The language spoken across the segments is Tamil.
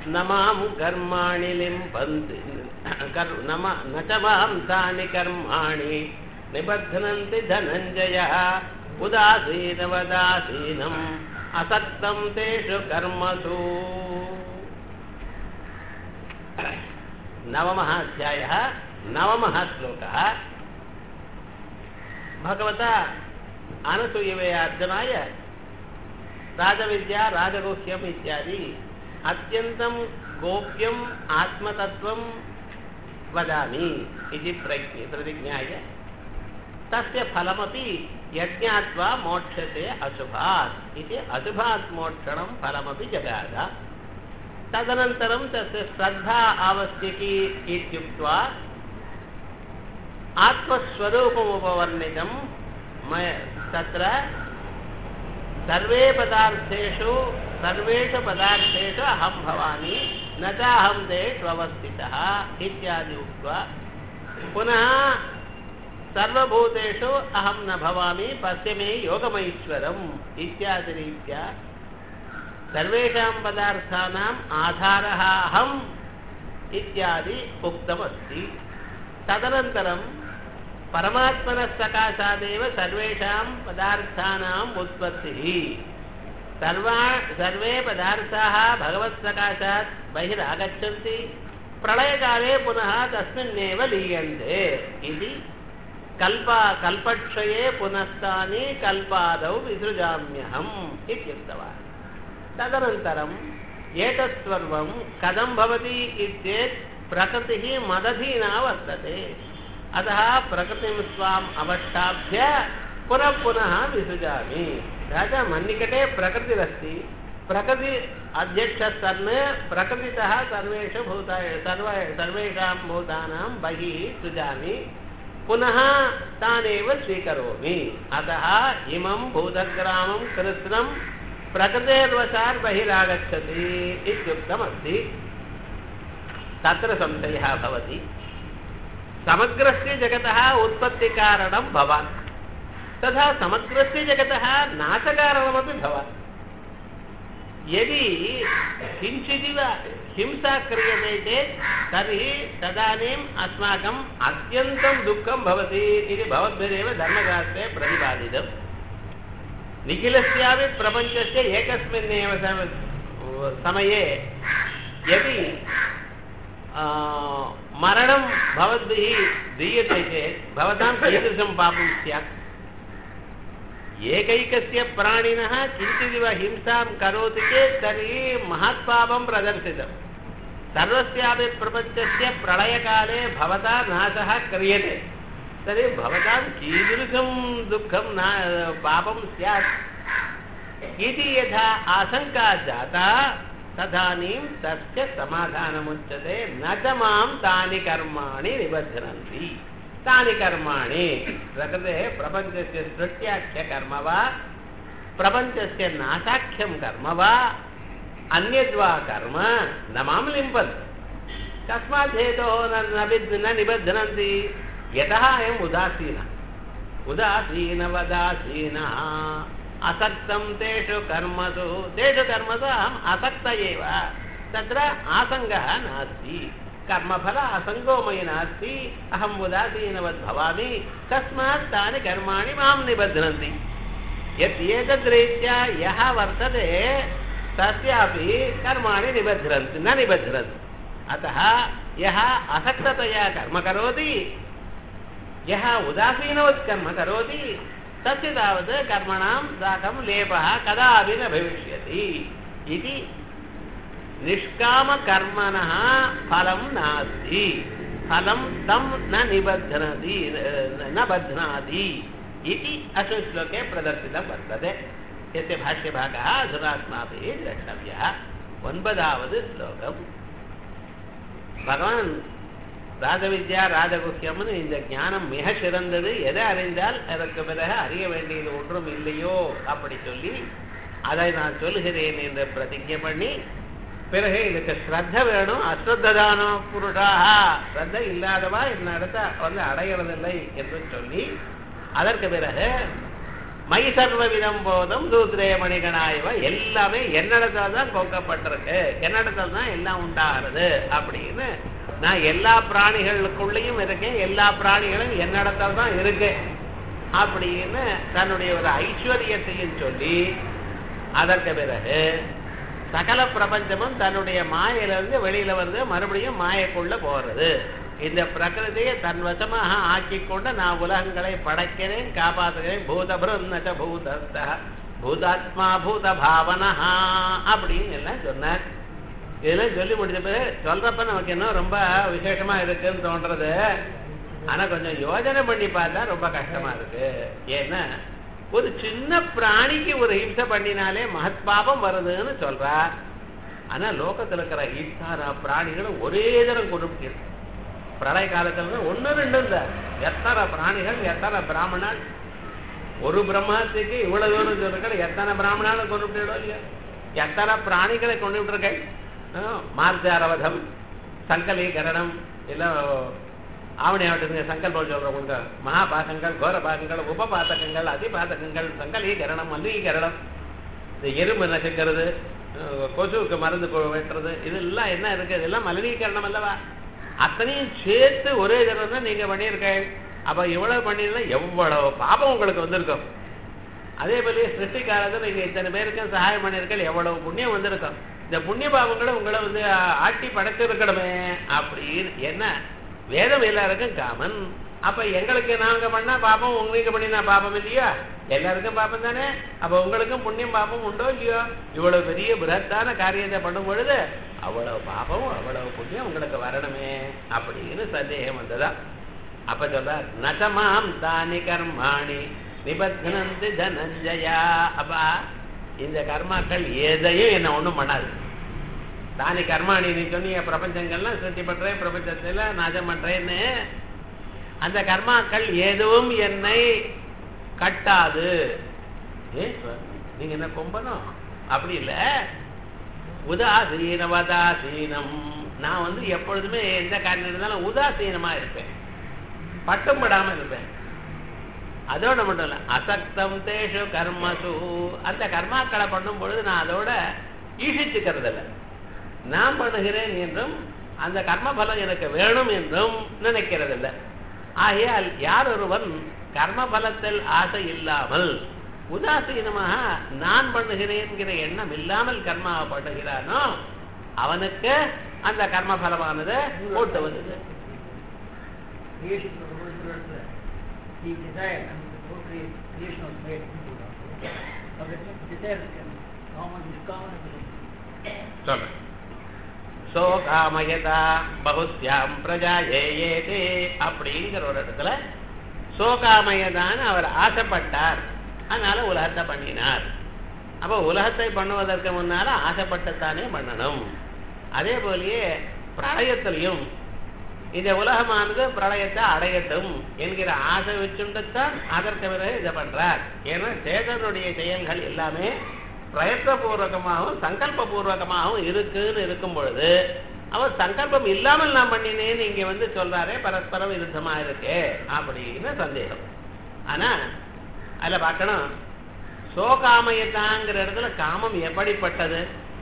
न मां कर्माणि लिम्पन्ति कर् न मा न च मां तानि कर्माणि निबध्नन्ति धनञ्जयः उदासीनवदासीनम् असक्तं तेषु कर्मसु नवमः अध्यायः नवमः श्लोकः भगवता अनसूयवयार्जनाय राजविद्या राजगुह्यम् इत्यादि अत्यन्तं गोप्यम् आत्मतत्त्वं वदामि इति प्रज्ञ प्रतिज्ञाय तस्य फलमपि यज्ञात्वा मोक्षते अशुभात् इति अशुभात् मोक्षणं फलमपि जगाद तदनन्तरं तस्य श्रद्धा आवश्यकी इत्युक्त्वा आत्मस्वरूपमुपवर्णितं मय तत्र सर्वे पदार्थेषु सर्वेषु पदार्थेषु अहं भवामि न चाहं तेष्वस्थितः इत्यादि उक्त्वा पुनः सर्वभूतेषु अहं न भवामि पश्य मे योगमैश्वरम् इत्यादिरीत्या सर्वेषां पदार्थानाम् आधारः अहम् इत्यादि उक्तमस्ति तदनन्तरं परमात्मनः सकाशादेव सर्वेषां पदार्थानाम् उत्पत्तिः सर्वा सर्वे पदार्थाः भगवत्सकाशात् बहिरागच्छन्ति प्रलयकाले पुनः तस्मिन्नेव लीयन्ते इति कल्पा कल्पक्षये पुनस्तानि कल्पादौ विसृजाम्यहम् इत्युक्तवान् तदनन्तरम् एतत् सर्वं कथं भवति इत्येत् प्रकृतिः मदधीना वर्तते अतः प्रकृतिं स्वाम् अवष्टाभ्य पुनः पुनः विसृजामि राजा मन्निकटे प्रकृतिरस्ति प्रकृति अध्यक्षः सन् प्रकृतितः सर्वेषु भूता सर्व सर्वेषां भूतानां बहिः सृजामि पुनः तानेव स्वीकरोमि अतः इमं भूतग्रामं कृत्स्नं प्रकृतेर्वशात् बहिरागच्छति इत्युक्तमस्ति तत्र संशयः भवति समग्रस्य जगतः उत्पत्तिकारणं भवान् तथा समग्रस्य जगतः नाशकारणमपि भवान् यदि किञ्चिदिव हिंसा क्रियते चेत् तर्हि तदानीम् अस्माकम् अत्यन्तं दुःखं भवति इति भवद्भिरेव धर्मशास्त्रे प्रतिपादितम् निखिलस्यापि प्रपञ्चस्य एकस्मिन्नेव समये यदि मरणं भवद्भिः दीयते चेत् भवतां कीदृशं पापं स्यात् एकैकस्य प्राणिनः किञ्चिदिव हिंसां करोति चेत् तर्हि महत्पापं प्रदर्शितं सर्वस्यापि प्रपञ्चस्य प्रलयकाले भवता नाशः क्रियते तर्हि भवतां कीदृशं दुःखं न पापं स्यात् इति यथा आशङ्का जाता तदानीं तस्य समाधानमुच्यते न च मां तानि कर्माणि निबध्नन्ति तानि कर्माणि प्रकृतेः प्रपञ्चस्य सृष्ट्याख्यकर्म वा प्रपञ्चस्य नाशाख्यं कर्म वा अन्यद्वा कर्म न मां लिम्पन्ति कस्मात् हेतोः न न निबध्नन्ति यतः अयम् उदासीनः उदासीनवदासीनः असक्तं तेषु कर्मसु तेषु कर्मसु अहम् असक्त एव तत्र आसङ्गः नास्ति कर्मफल असङ्गो मयि नास्ति अहम् उदासीनवद् भवामि तस्मात् तानि कर्माणि मां निबध्नन्ति यत् एतद्रीत्या यः वर्तते तस्यापि कर्माणि निबध्नन्ति न निबध्नन्ति अतः यः असक्ततया कर्म करोति यः उदासीनवत् कर्म करोति तस्य तावत् कर्मणां साकं लेपः कदापि न भविष्यति इति निष्कामकर्मणः फलं नास्ति फलं तं न निबध्नति न बध्नाति इति अस्मिन् श्लोके प्रदर्शितं वर्तते यस्य भाष्यभागः अधुनास्माभिः द्रष्टव्यः ஒன்பதாவது ஸ்லோகம் பகவான் ராஜவித்யா ராஜகுக்கியம்னு இந்த ஞானம் மிக சிறந்தது எதை அறிந்தால் அதற்கு பிறகு அறிய வேண்டியது ஒன்றும் இல்லையோ அப்படி சொல்லி அதை நான் சொல்லுகிறேன் என்று பிரதிஜை பண்ணி பிறகு இதுக்கு ஸ்ரத்த வேணும் அஸ்ரத்ததானோ புருஷாக ஸ்ரத்த இல்லாதவா இந்த இடத்த வந்து அடைகிறதில்லை என்று சொல்லி அதற்கு பிறகு மை சர்வவிதம் போதும் சூத்ரே மணிகனாயவ எல்லாமே என்னிடத்துல தான் கோக்கப்பட்டிருக்கு என்னிடத்துல தான் எல்லாம் உண்டாகிறது அப்படின்னு நான் எல்லா பிராணிகளுக்குள்ளேயும் இருக்கேன் எல்லா பிராணிகளும் என்னிடத்துல தான் இருக்கு அப்படின்னு தன்னுடைய ஒரு ஐஸ்வர்யத்தையும் சொல்லி அதற்கு பிறகு சகல பிரபஞ்சமும் தன்னுடைய மாயிலிருந்து வெளியில வந்து மறுபடியும் மாயக்குள்ள போறது இந்த பிரகிருதியை தன் வசமாக ஆக்கி கொண்டு நான் உலகங்களை படைக்கிறேன் காப்பாற்றுகிறேன் பூதபிருன்னச்ச பூதஸ்த பூதாத்மா பூத பாவனா அப்படின்னு எல்லாம் சொன்னார் இதெல்லாம் சொல்லி முடிச்ச பிறகு சொல்றப்ப நமக்கு என்ன ரொம்ப விசேஷமா இருக்குன்னு தோன்றது ஆனா கொஞ்சம் யோஜனை பண்ணி பார்த்தா ரொம்ப கஷ்டமா இருக்கு ஏன்னா ஒரு சின்ன பிராணிக்கு ஒரு ஹிம்சை பண்ணினாலே மகத்பாபம் வருதுன்னு சொல்றா ஆனா லோகத்துல இருக்கிற இத்தாரா பிராணிகளும் ஒரே தரம் கொண்டு பிரளய காலத்துல ஒன்னு ரெண்டு இல்ல எத்தனை பிராணிகள் எத்தனை பிராமணால் ஒரு பிரம்மத்துக்கு இவ்வளவு தூரம் சொல்லுங்கள் எத்தனை பிராமணாலும் கொண்டு விட்டுடோ இல்லையா எத்தனை பிராணிகளை கொண்டு விட்டுருக்கேன் மார்ஜாரவதம் சங்கலீகரணம் எல்லாம் ஆவணி ஆவட்டுங்க சங்கல்பம் சொல்றவங்க மகாபாதங்கள் கோர பாதங்கள் உபபாதகங்கள் அதிபாதகங்கள் சங்கலீகரணம் மல்லீகரணம் இந்த எறும்பு நசுக்கிறது கொசுவுக்கு மருந்து வெட்டுறது இதெல்லாம் என்ன இருக்கு இதெல்லாம் மலினீகரணம் அல்லவா அத்தனையும் சேர்த்து ஒரே தடவை தான் நீங்க பண்ணியிருக்க அப்ப இவ்வளவு பண்ணிருந்தா எவ்வளவு பாபம் உங்களுக்கு வந்திருக்கும் அதே போல சிருஷ்டி காலத்தில் நீங்க இத்தனை பேருக்கு சகாயம் பண்ணியிருக்க எவ்வளவு புண்ணியம் வந்திருக்கும் இந்த புண்ணிய பாவங்களை உங்களை வந்து ஆட்டி படைச்சிருக்கணுமே அப்படின்னு என்ன வேதம் எல்லாருக்கும் காமன் அப்ப எங்களுக்கு நாங்க பண்ணா பாப்பம் உங்களுக்கு பண்ணினா பாப்பம் இல்லையா எல்லாருக்கும் பாப்பம் தானே அப்ப உங்களுக்கும் புண்ணியம் பாப்பம் உண்டோ இல்லையோ இவ்வளவு பெரிய பிரத்தான காரியத்தை பண்ணும் பொழுது அவ்வளவு பாப்பம் அவ்வளவு புண்ணியம் உங்களுக்கு வரணுமே அப்படின்னு சந்தேகம் வந்ததா அப்ப சொல்ற நசமாம் தானி கர்மாணி நிபத்னந்தி தனஞ்சயா அப்பா இந்த கர்மாக்கள் எதையும் என்ன ஒண்ணும் பண்ணாது தானி கர்மாணி நீ சொன்னீங்க பிரபஞ்சங்கள்லாம் சிருஷ்டி பண்றேன் பிரபஞ்சத்துல நாசம் பண்றேன்னு அந்த கர்மாக்கள் எதுவும் என்னை கட்டாது ஏ நீங்க என்ன கொம்பனும் அப்படி இல்ல உதாசீன வதாசீனம் நான் வந்து எப்பொழுதுமே எந்த காரியம் இருந்தாலும் உதாசீனமா இருப்பேன் பட்டம் படாம இருப்பேன் அதோட மட்டும் இல்ல அசக்தம் தேஷு கர்மசு அந்த கர்மாக்களை பண்ணும் பொழுது நான் அதோட ஈஷிச்சுக்கிறது இல்லை நான் பண்ணுகிறேன் என்றும் அந்த கர்மபலம் எனக்கு வேணும் என்றும் நினைக்கிறதில்லை ஆகையால் யார் ஒருவன் கர்மபலத்தில் ஆசை இல்லாமல் உதாசீனமாக நான் பண்ணுகிறேன்கிற எண்ணம் இல்லாமல் கர்மா பண்ணுகிறானோ அவனுக்கு அந்த கர்மபலமானது போட்டு வந்தது He desired and the whole creation was made into God. Of the desire can common is common சொல்றேன் சோகாமயதா பகுஸ்யாம் பிரஜா ஏதே அப்படிங்கிற ஒரு இடத்துல சோகாமயதான்னு அவர் ஆசைப்பட்டார் அதனால உலகத்தை பண்ணினார் அப்போ உலகத்தை பண்ணுவதற்கு முன்னால ஆசைப்பட்டுத்தானே பண்ணணும் அதே போலயே பிரளயத்திலையும் இந்த உலகமானது பிரளயத்தை அடையட்டும் என்கிற ஆசை வச்சுட்டுத்தான் அதற்கு பிறகு இதை பண்றார் ஏன்னா சேதனுடைய செயல்கள் எல்லாமே பிரயத்தனபூர்வகமாகவும் சங்கல்ப பூர்வகமாகவும் இருக்குன்னு இருக்கும் பொழுது அவர் சங்கல்பம் இல்லாமல் நான் பண்ணினேன்னு இங்க வந்து சொல்றாரே பரஸ்பரம் விருத்தமா இருக்கே அப்படின்னு சந்தேகம் ஆனா அதுல பார்க்கணும் சோகாமயத்தாங்கிற இடத்துல காமம் எப்படிப்பட்டது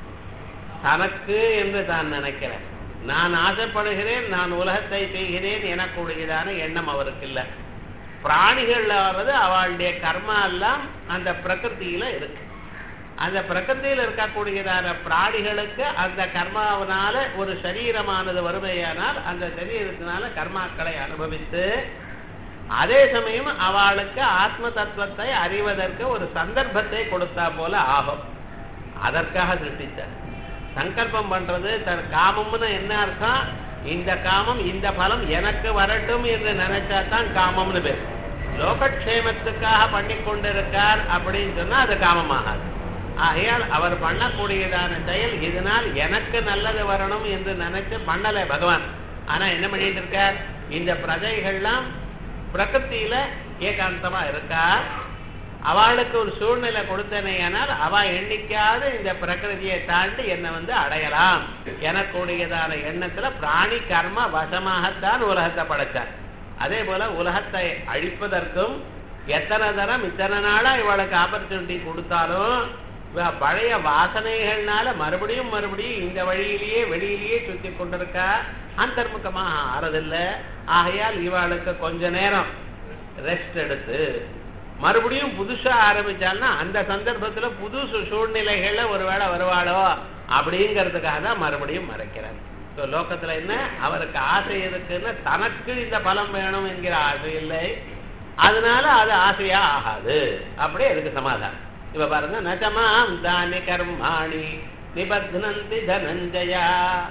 தனக்கு என்று தான் நினைக்கிறேன் நான் ஆசைப்படுகிறேன் நான் உலகத்தை செய்கிறேன் எனக்கூடியதான எண்ணம் அவருக்கு இல்லை பிராணிகள்ல வர்றது அவளுடைய கர்மா எல்லாம் அந்த பிரகிருத்தியில இருக்கு அந்த பிரகிருத்தியில் இருக்கக்கூடியதான பிராணிகளுக்கு அந்த கர்மாவனால ஒரு சரீரமானது வறுமையானால் அந்த சரீரத்தினால கர்மாக்களை அனுபவித்து அதே சமயம் அவளுக்கு ஆத்ம தத்துவத்தை அறிவதற்கு ஒரு சந்தர்ப்பத்தை கொடுத்தா போல ஆகும் அதற்காக சிருஷ்டித்தார் சங்கல்பம் பண்றது தன் காமம்னு என்ன அர்த்தம் இந்த காமம் இந்த பலம் எனக்கு வரட்டும் என்று நினைச்சா தான் காமம்னு பேர் லோகக்ஷேமத்துக்காக பண்ணி கொண்டிருக்கார் அப்படின்னு சொன்னா அது காமமாகாது ஆகையால் அவர் பண்ணக்கூடியதான செயல் இதனால் எனக்கு நல்லது வரணும் என்று நினைச்சு பண்ணல பகவான் ஆனா என்ன பண்ணிட்டு இருக்கார் இந்த பிரஜைகள்லாம் பிரகிருத்தியில ஏகாந்தமா இருக்கா அவளுக்கு ஒரு சூழ்நிலை கொடுத்தனேயானால் அவ எண்ணிக்காத இந்த பிரகிருதியை தாண்டி என்னை வந்து அடையலாம் எனக்கூடியதான எண்ணத்துல பிராணி கர்ம வசமாகத்தான் உலகத்தை படைச்சார் அதே போல உலகத்தை அழிப்பதற்கும் எத்தனை தரம் இத்தனை நாளா இவளுக்கு ஆப்பர்ச்சுனிட்டி கொடுத்தாலும் இவ பழைய வாசனைகள்னால மறுபடியும் மறுபடியும் இந்த வழியிலேயே வெளியிலேயே சுத்தி கொண்டிருக்கா அந்தர்முகமாக ஆறதில்ல ஆகையால் இவளுக்கு கொஞ்ச நேரம் ரெஸ்ட் எடுத்து மறுபடியும் புதுசா ஆரம்பிச்சால்னா அந்த சந்தர்ப்பத்துல புது சு- சூழ்நிலைகள்ல ஒருவேளை வருவாளோ அப்படிங்கிறதுக்காக தான் மறுபடியும் மறைக்கிறார் ஸோ லோகத்துல என்ன அவருக்கு ஆசை இருக்குன்னு தனக்கு இந்த பலம் வேணும் என்கிற ஆசை இல்லை அதனால அது ஆசையா ஆகாது அப்படியே அதுக்கு சமாதானம் இப்ப பாருங்க நச்சமாம் தானி கர்மாணி நிபத்னந்தி தனஞ்சயா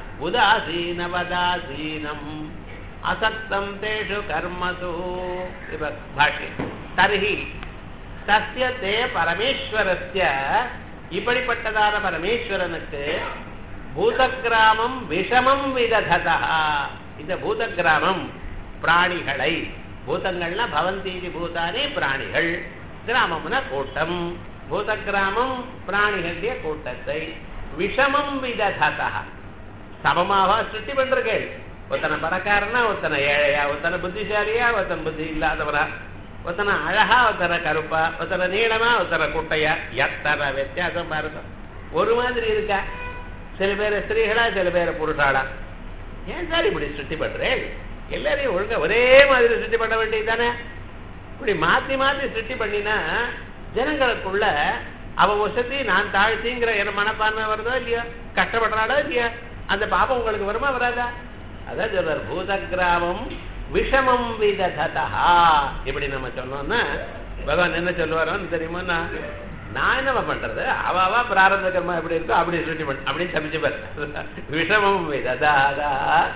உதாசீனவதாசீனம் அசக்தம் தேஷு கர்மசு இப்ப பாஷ்யம் தர்ஹி தஸ்ய தே பரமேஸ்வரஸ்ய இப்படிப்பட்டதான பரமேஸ்வரனுக்கு பூதகிராமம் விஷமம் விதததா இந்த பூதகிராமம் பிராணிகளை பூதங்கள்னா பவந்தீதி பூதானே பிராணிகள் கிராமம்னா கூட்டம் பூத கிராமம் பிராணிகளுடைய கூட்டத்தை விஷமம் விதததா சமமாக சிருஷ்டி பண்றீர்கள் ஒருத்தனை பணக்காரனா ஒருத்தனை ஏழையா ஒருத்தனை புத்திசாலியா ஒருத்தன் புத்தி இல்லாதவரா ஒருத்தனை அழகா ஒருத்தனை கருப்பா ஒருத்தனை நீளமா ஒருத்தனை குட்டையா எத்தனை வித்தியாசம் பாருங்க ஒரு மாதிரி இருக்கா சில பேர் ஸ்திரீகளா சில பேர் புருஷாளா ஏன் சார் இப்படி சுத்தி பண்றேன் எல்லாரையும் ஒழுங்கா ஒரே மாதிரி சுத்தி பண்ண வேண்டியது தானே இப்படி மாத்தி மாத்தி சிருஷ்டி பண்ணினா ஜனங்களுக்குள்ள அவ வசதி நான் தாழ்த்திங்கிற என் மனப்பான்மை வருதோ இல்லையா கஷ்டப்படுறாளோ இல்லையா அந்த பாபம் உங்களுக்கு வருமா வராதா அதான் சொல்றார் பூத கிராமம் விஷமம் விததா இப்படி நம்ம சொன்னோம்னா பகவான் என்ன சொல்லுவாரோன்னு தெரியுமா நான் என்னவா பண்றது அவ அவ பிராரந்த கர்மா எப்படி இருக்கோ அப்படி சுட்டி பண்ண அப்படின்னு தப்பிச்சுப்பார் விஷமம் விததாதா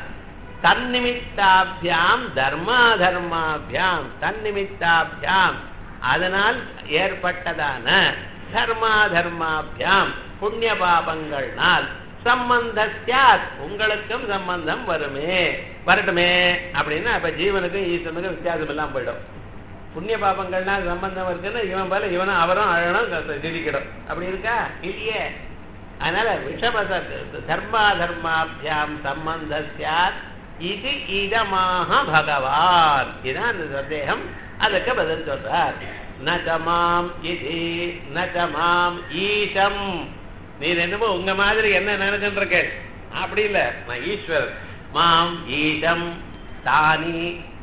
தன்னிமித்தாபியாம் தர்மாதர்மாபியாம் தன்னிமித்தாபியாம் அதனால் ஏற்பட்டதான தர்மாதர்மாபியாம் புண்ணிய பாபங்கள்னால் சம்பந்தாத் உங்களுக்கும் சம்பந்தம் வருமே வரட்டுமே அப்படின்னா அப்ப ஜீவனுக்கும் ஈஸ்வரனுக்கும் வித்தியாசம் எல்லாம் போயிடும் புண்ணிய பாபங்கள்னா சம்பந்தம் இருக்குன்னா இவன் போல இவனும் அவரும் அழணும் திரிக்கணும் அப்படி இருக்கா இல்லையே அதனால விஷம தர்மா தர்மாபியாம் சம்பந்த சாத் இது இதமாக பகவான் இதான் அந்த சந்தேகம் அதுக்கு பதில் சொல்றார் நச்சமாம் இது நச்சமாம் ஈசம் நீ என்னமோ உங்க மாதிரி என்ன நினைச்சுட்டு இருக்க அப்படி இல்ல நான் ஈஸ்வரன் மாம் ஈசம் தானி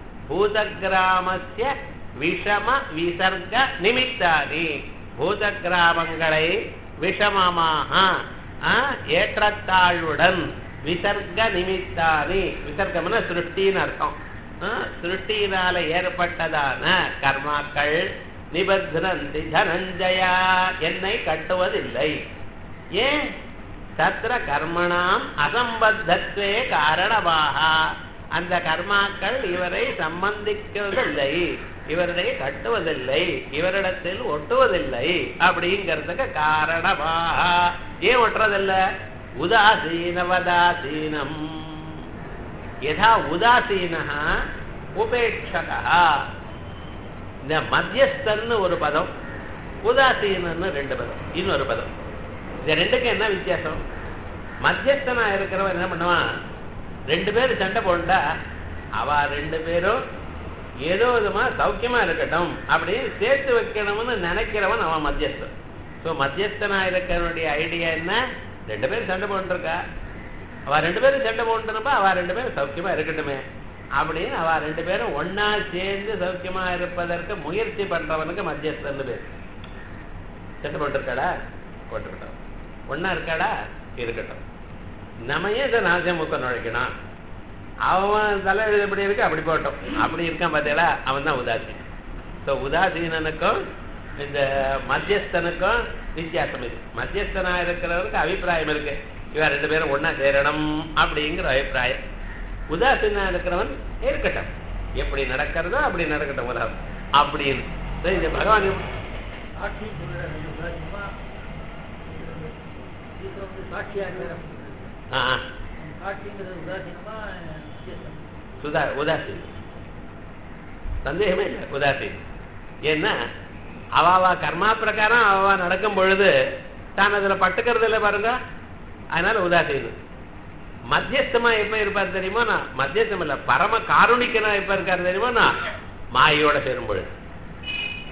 பூதகிராமஸ்ய விஷம விசர்க நிமித்தானி பூதகிராமங்களை விஷமமாக ஆ, ஏற்றத்தாழ்வுடன் விசர்க நிமித்தானி விசர்க்கம்னா சிருஷ்டின்னு அர்த்தம் ஆ, சிருஷ்டியினால ஏற்பட்டதான கர்மாக்கள் நிபத்னந்தி தனஞ்சயா என்னை கட்டுவதில்லை ஏன் தத்திர கர்மணாம் அசம்பத்தத்வே காரணமாக அந்த கர்மாக்கள் இவரை சம்பந்திக்குவதில்லை இவரை கட்டுவதில்லை இவரிடத்தில் ஒட்டுவதில்லை அப்படிங்கிறதுக்கு காரணமாக ஏன் ஒட்டுறதில்ல உதாசீனவதாசீனம் யதா உதாசீனா உபேட்சகா இந்த மத்தியஸ்தன்னு ஒரு பதம் உதாசீனன்னு ரெண்டு பதம் இன்னொரு பதம் இந்த ரெண்டுக்கும் என்ன வித்தியாசம் மத்தியஸ்தனா இருக்கிறவன் என்ன பண்ணுவான் ரெண்டு பேரும் சண்டை போண்டா அவ ரெண்டு பேரும் ஏதோ விதமா சௌக்கியமா இருக்கட்டும் அப்படின்னு சேர்த்து வைக்கணும்னு நினைக்கிறவன் அவன் மத்தியஸ்தன் ஸோ மத்தியஸ்தனா இருக்கிறவனுடைய ஐடியா என்ன ரெண்டு பேரும் சண்டை போட்டுருக்கா அவ ரெண்டு பேரும் சண்டை போட்டுருப்பா அவ ரெண்டு பேரும் சௌக்கியமா இருக்கட்டுமே அப்படின்னு அவ ரெண்டு பேரும் ஒன்னா சேர்ந்து சௌக்கியமா இருப்பதற்கு முயற்சி பண்றவனுக்கு மத்தியஸ்தன் பேர் சண்டை போட்டிருக்காடா போட்டுக்கிட்டோம் ஒன்னா இருக்காடா இருக்கட்டும் நம்ம ஏன் இதை நாசமுக்க நுழைக்கணும் அவன் தலை எப்படி இருக்கு அப்படி போட்டோம் அப்படி இருக்கான் பார்த்தீங்களா அவன் தான் உதாசீனம் ஸோ உதாசீனனுக்கும் இந்த மத்தியஸ்தனுக்கும் வித்தியாசம் இருக்கு மத்தியஸ்தனா இருக்கிறவருக்கு அபிப்பிராயம் இருக்கு இவன் ரெண்டு பேரும் ஒண்ணா சேரணும் அப்படிங்கிற அபிப்பிராயம் உதாசீனா இருக்கிறவன் இருக்கட்டும் எப்படி நடக்கிறதோ அப்படி நடக்கட்டும் உலகம் அப்படின்னு So, இந்த பகவான் எப்படி- சாட்சி சொல்ற உதாசீனமா ஈஸ்வரன் வந்து சாட்சியா இருக்கிறார் ஆ ஆ. சாட்சிங்கிறது உதாசீனமா வித்தியாசம் சுதா உதாசீனம் சந்தேகமே இல்லை உதாசீனம் ஏன்னா அவாவா கர்மா பிரகாரம் அவாவா நடக்கும் பொழுது தான் அதுல பட்டுக்கிறது இல்லை பாருங்க அதனால உதாசீனம் மத்தியஸ்தமா எப்ப இருப்பார் தெரியுமா நான் மத்தியஸ்தம் இல்ல பரம காருணிக்கனா எப்ப இருக்காரு தெரியுமா நான் மாயோட சேரும் பொழுது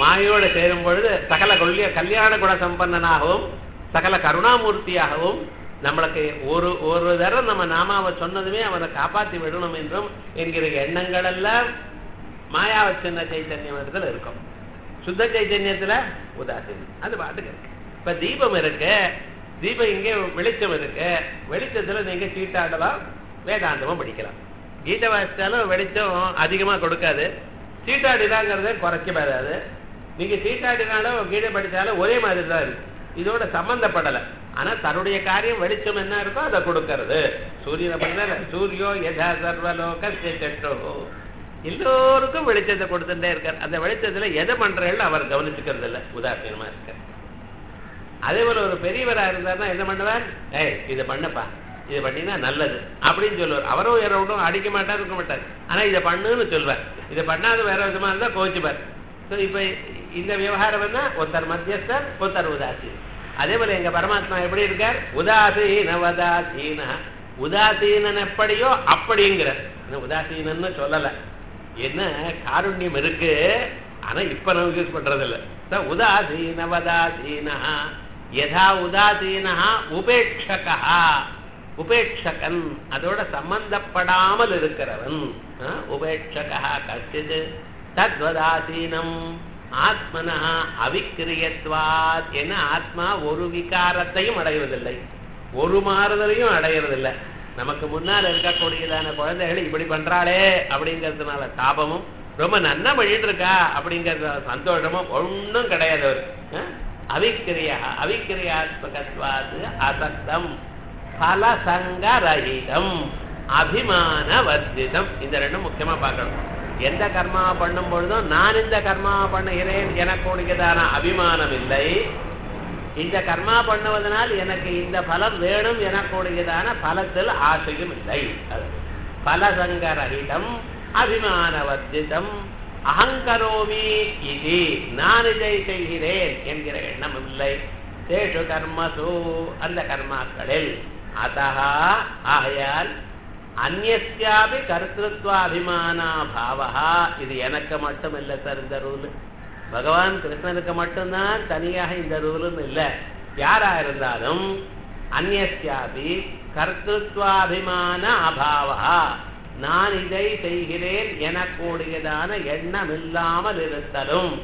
மாயோட சேரும் பொழுது சகல கொல்லிய கல்யாண குண சம்பன்னனாகவும் சகல கருணாமூர்த்தியாகவும் நம்மளுக்கு ஒரு ஒரு தரம் நம்ம நாமாவை சொன்னதுமே அவனை காப்பாற்றி விடணும் என்றும் என்கிற எண்ணங்கள் எல்லாம் மாயாவ சின்ன சைத்தன்யம் இடத்துல இருக்கும் சுத்த சைத்தன்யத்துல உதாசீனம் அது பாட்டுக்கு இருக்கு இப்ப தீபம் இருக்கு தீபம் இங்கே வெளிச்சம் இருக்கு வெளிச்சத்துல நீங்க சீட்டாடலாம் வேதாந்தமும் படிக்கலாம் கீதை வாசிச்சாலும் வெளிச்சம் அதிகமா கொடுக்காது சீட்டாடிதாங்கிறத குறைக்க பெறாது நீங்க சீட்டாடினாலும் கீதை படிச்சாலும் ஒரே மாதிரி தான் இருக்கு இதோட சம்பந்தப்படலை ஆனா தன்னுடைய காரியம் வெளிச்சம் என்ன இருக்கோ அதை கொடுக்கறது சூரியனை பண்ண சூரியோ யதா சர்வலோக சட்டோ எல்லோருக்கும் வெளிச்சத்தை கொடுத்துட்டே இருக்கார் அந்த வெளிச்சத்துல எதை பண்றேன்னு அவர் கவனிச்சுக்கிறது இல்லை உதாசீனமா இருக்கார் அதே போல ஒரு பெரியவரா இருந்தாருன்னா என்ன பண்ணுவார் ஏய் இதை பண்ணப்பா இதை பண்ணினா நல்லது அப்படின்னு சொல்லுவார் அவரும் வேற ஒன்றும் அடிக்க மாட்டார் இருக்க மாட்டார் ஆனா இதை பண்ணுன்னு சொல்வார் இதை பண்ணாத வேற விதமா இருந்தா கோச்சுப்பார் ஸோ இப்ப இந்த விவகாரம் என்ன ஒருத்தர் மத்தியஸ்தர் ஒருத்தர் உதாசி அதே போல எங்க பரமாத்மா எப்படி இருக்கார் உதாசீன வதாசீன உதாசீனன் எப்படியோ அப்படிங்கிற உதாசீனன்னு சொல்லல என்ன காருண்யம் இருக்கு ஆனா இப்ப நம்ம யூஸ் பண்றது இல்ல உதாசீன வதாசீனா யதா உதாசீனா உபேட்சகா உபேட்சகன் அதோட சம்பந்தப்படாமல் இருக்கிறவன் உபேட்சகா கஷ்டித் தத்வதாசீனம் ஆத்மனா அவிக்கிரியத்வாத் என்ன ஆத்மா ஒரு விகாரத்தையும் அடைவதில்லை ஒரு மாறுதலையும் அடையிறதில்லை நமக்கு முன்னால் இருக்கக்கூடியதான குழந்தைகள் இப்படி பண்றாளே அப்படிங்கிறதுனால தாபமும் ரொம்ப நன்னா பண்ணிட்டு இருக்கா அப்படிங்கிற சந்தோஷமும் ஒன்றும் கிடையாது அவர் அவிக்கிரியா அவிக்கிரியாத்மகத்வாது அசக்தம் பலசங்கரகிதம் அபிமானவர்ஜிதம் இந்த ரெண்டும் முக்கியமா பார்க்கணும் எந்த கர்மா பண்ணும் பொழுதும் நான் இந்த கர்மா பண்ணுகிறேன் எனக்குடையதான அபிமானம் இல்லை இந்த கர்மா பண்ணுவதனால் எனக்கு இந்த பலம் வேணும் எனக்குடையதான பலத்தில் ஆசையும் இல்லை பலசங்கரகிதம் அபிமானவர்ஜிதம் அகங்கரோமி இது நான் இதை செய்கிறேன் என்கிற எண்ணம் இல்லை தேஷு கர்மசு அந்த கர்மாக்களில் அத்தகா ஆகையால் அந்நியாபி கர்த்திருவாபிமானா பாவா இது எனக்கு மட்டும் இல்லை சார் இந்த ரூல் பகவான் கிருஷ்ணனுக்கு மட்டும்தான் தனியாக இந்த ரூலும் இல்லை யாரா இருந்தாலும் அந்நியாபி கர்த்திருவாபிமான அபாவா நான் இதை செய்கிறேன் எனக்கூடியதான எண்ணம் இல்லாமல் இருத்தலும்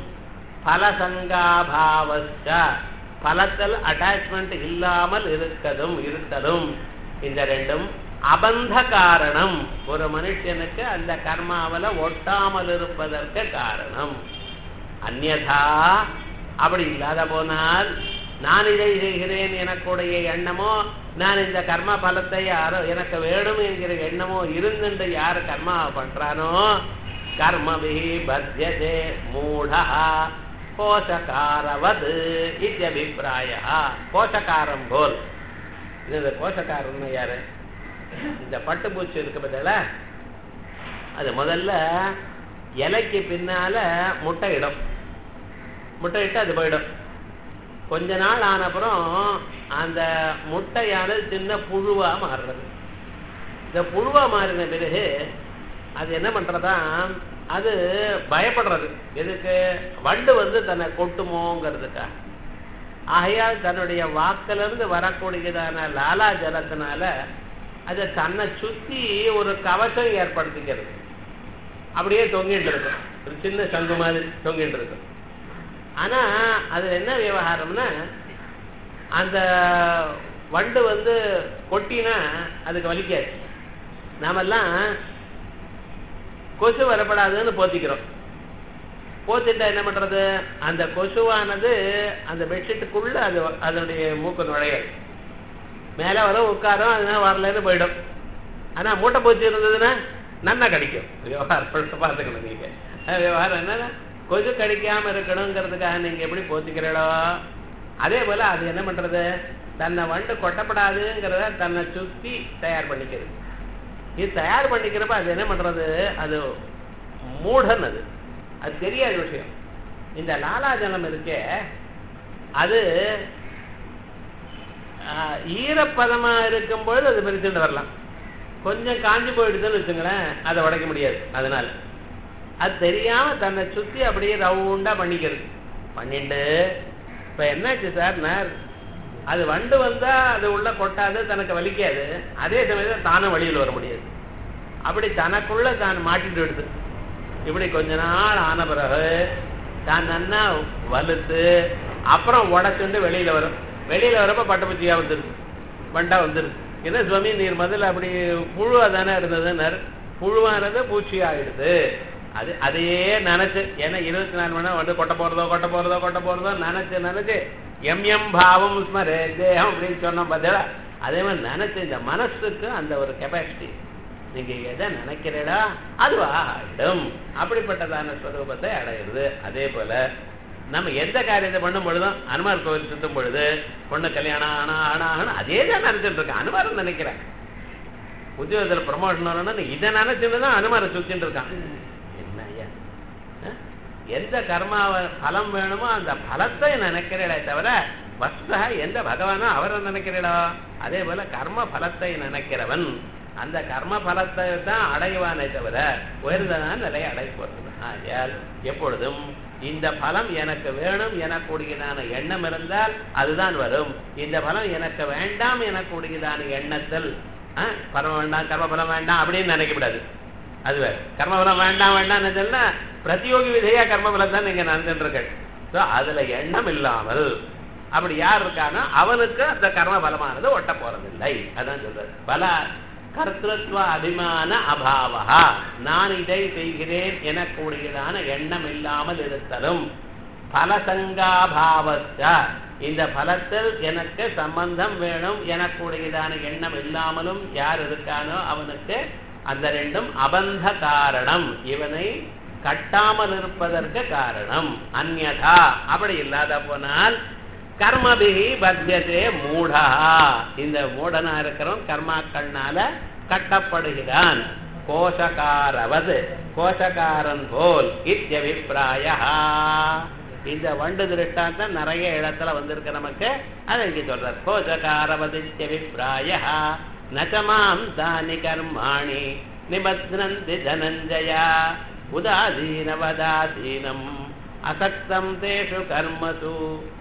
பலசங்காபாவச்ச பலத்தில் அட்டாச்மெண்ட் இல்லாமல் இருக்கதும் இருத்தலும் இந்த ரெண்டும் அபந்த காரணம் ஒரு மனுஷனுக்கு அந்த கர்மாவில ஒட்டாமல் இருப்பதற்கு காரணம் அந்நதா அப்படி இல்லாத போனால் நான் இதை செய்கிறேன் எனக்குடைய எண்ணமோ நான் இந்த கர்ம பலத்தை யாரோ எனக்கு வேணும் என்கிற எண்ணமோ இருந்துட்டு யார் கர்மா பண்றானோ கர்மபிஹி பத்தியதே மூடா கோஷகாரவது இத்தியபிப்பிராய கோஷகாரம் போல் இந்த கோஷக்காரம்னு யாரு இந்த பட்டுப்பூச்சி இருக்கு பதில அது முதல்ல இலைக்கு பின்னால முட்டையிடும் முட்டையிட்டு அது போயிடும் கொஞ்ச நாள் ஆன அப்புறம் அந்த முட்டையானது சின்ன புழுவா மாறுறது இந்த புழுவா மாறின பிறகு அது என்ன பண்றதா அது பயப்படுறது எதுக்கு வண்டு வந்து தன்னை கொட்டுமோங்கிறதுக்காக ஆகையால் தன்னுடைய வாக்கிலிருந்து வரக்கூடியதான லாலா ஜலத்தினால அதை தன்னை சுத்தி ஒரு கவசம் ஏற்படுத்திக்கிறது அப்படியே தொங்கிட்டு இருக்கும் ஒரு சின்ன சங்கு மாதிரி தொங்கிட்டு இருக்கும் ஆனா அது என்ன விவகாரம்னா அந்த வண்டு வந்து கொட்டினா அதுக்கு வலிக்காது நாமெல்லாம் கொசு வரப்படாதுன்னு போத்திக்கிறோம் போத்திட்டா என்ன பண்றது அந்த கொசுவானது அந்த பெட்ஷீட்டுக்குள்ள அது அதனுடைய மூக்கு நுழையாது மேலே வர உட்காரும் அதனால வரலன்னு போயிடும் ஆனா மூட்டை பூச்சி இருந்ததுன்னா நன்னா கடிக்கும் விவகாரம் பார்த்துக்கணும் நீங்க விவகாரம் என்னன்னா கொசு கடிக்காம இருக்கணுங்கிறதுக்காக நீங்க எப்படி போத்திக்கிறீங்களோ அதே போல அது என்ன பண்றது தன்னை வண்டு கொட்டப்படாதுங்கிறத தன்னை சுத்தி தயார் பண்ணிக்கிறது இது தயார் பண்ணிக்கிறப்ப அது என்ன பண்றது அது மூடன் அது அது தெரியாத விஷயம் இந்த லாலாஜலம் இருக்கே அது ஈரப்பதமா இருக்கும் பொழுது அது பிரிச்சுட்டு வரலாம் கொஞ்சம் காஞ்சி போயிடுதுன்னு வச்சுங்களேன் அதை உடைக்க முடியாது அதனால அது தெரியாம தன்னை சுத்தி அப்படியே ரவுண்டா பண்ணிக்கிறது பண்ணிட்டு இப்ப என்னாச்சு சார் அது வண்டு வந்தா அது உள்ள கொட்டாது தனக்கு வலிக்காது அதே சமயத்தில் தானும் வழியில் வர முடியாது அப்படி தனக்குள்ள தான் மாட்டிட்டு விடுது இப்படி கொஞ்ச நாள் ஆன பிறகு தான் நன்னா வலுத்து அப்புறம் உடச்சுண்டு வெளியில வரும் வெளியில வரப்ப பட்டப்பூச்சியா வந்துருது வண்டா வந்துருது என்ன சுவாமி நீர் முதல்ல அப்படி புழுவா தானே இருந்ததுன்னாரு புழுவானது பூச்சி ஆயிடுது அது அதையே நினைச்சு ஏன்னா இருபத்தி நாலு மணி நேரம் வந்து கொட்ட போறதோ கொட்ட போறதோ கொட்ட போறதோ நினைச்சு நினைச்சு எம் எம் பாவம் ஸ்மரே தேகம் அப்படின்னு சொன்னோம் பார்த்தா அதே மாதிரி நினைச்சு இந்த மனசுக்கு அந்த ஒரு கெப்பாசிட்டி நீங்க எதை நினைக்கிறீடா அதுவா ஆயிடும் அப்படிப்பட்டதான ஸ்வரூபத்தை அடையிறது அதே போல நம்ம எந்த காரியத்தை பண்ணும் பொழுதும் அனுமார் கோவில் சுத்தும் பொழுது பொண்ணு கல்யாணம் ஆனா ஆனா ஆனா அதே தான் நினைச்சிட்டு இருக்கேன் அனுமாரம் நினைக்கிறேன் உத்தியோகத்தில் ப்ரமோஷன் வரணும்னு இதை நினைச்சுட்டு தான் அனுமாரை சுத்தின்னு இருக்கான் என்ன ஐயா அஹ்? எந்த கர்மா பலம் வேணுமோ அந்த பலத்தை நினைக்கிறீடே தவிர வஸ்தா எந்த பகவானோ அவரை நினைக்கிறீடோ அதே போல கர்ம பலத்தை நினைக்கிறவன் அந்த கர்ம பலத்தை தான் அடைவானே தவிர உயர்ந்ததான நிலையை அடை போறது ஆகையால் எப்பொழுதும் இந்த பலம் எனக்கு வேணும் எனக்கூடியதான எண்ணம் இருந்தால் அதுதான் வரும் இந்த பலம் எனக்கு வேண்டாம் எனக்கூடியதான எண்ணத்தில் ஆ, பரம் வேண்டாம் கர்மபலம் வேண்டாம் அப்படின்னு நினைக்கக்கூடாது அது வேற கர்மபலம் வேண்டாம் வேண்டாம்னு சொன்னா பிரதியோகி விதையா கர்மபலம் தான் நீங்க நடந்துருக்கள் ஸோ அதுல எண்ணம் இல்லாமல் அப்படி யார் இருக்கானோ அவனுக்கு அந்த கர்ம பலமானது ஒட்ட போறதில்லை அதான் சொல்றது பல கர்த்தத்வ அபிமான அபாவா நான் இதை செய்கிறேன் எனக்கூடியதான எண்ணம் இல்லாமல் இருத்தலும் பலசங்காபாவஸ்த இந்த பலத்தில் எனக்கு சம்பந்தம் வேணும் எனக்கூடியதான எண்ணம் இல்லாமலும் யார் இருக்கானோ அவனுக்கு அந்த ரெண்டும் அபந்த காரணம் இவனை கட்டாமல் இருப்பதற்கு காரணம் அந்யதா அப்படி இல்லாத போனால் கர்மபிகி பத்தியதே மூடா இந்த மூடனா இருக்கிறவன் கர்மாக்கள்னால கட்டப்படுகிறான் கோஷகாரவது கோஷகாரன் போல் இத்தியபிப்பிராய இந்த வண்டு திருஷ்டாந்தம் நிறைய இடத்துல வந்திருக்கு நமக்கு அதை இங்க சொல்றார் கோஷகாரவது இத்தியபிப்பிராய நச்சமாம் தானி கர்மாணி நிபத்னந்தி தனஞ்சயா உதாசீனவதாசீனம் அசக்தம் தேஷு கர்மசு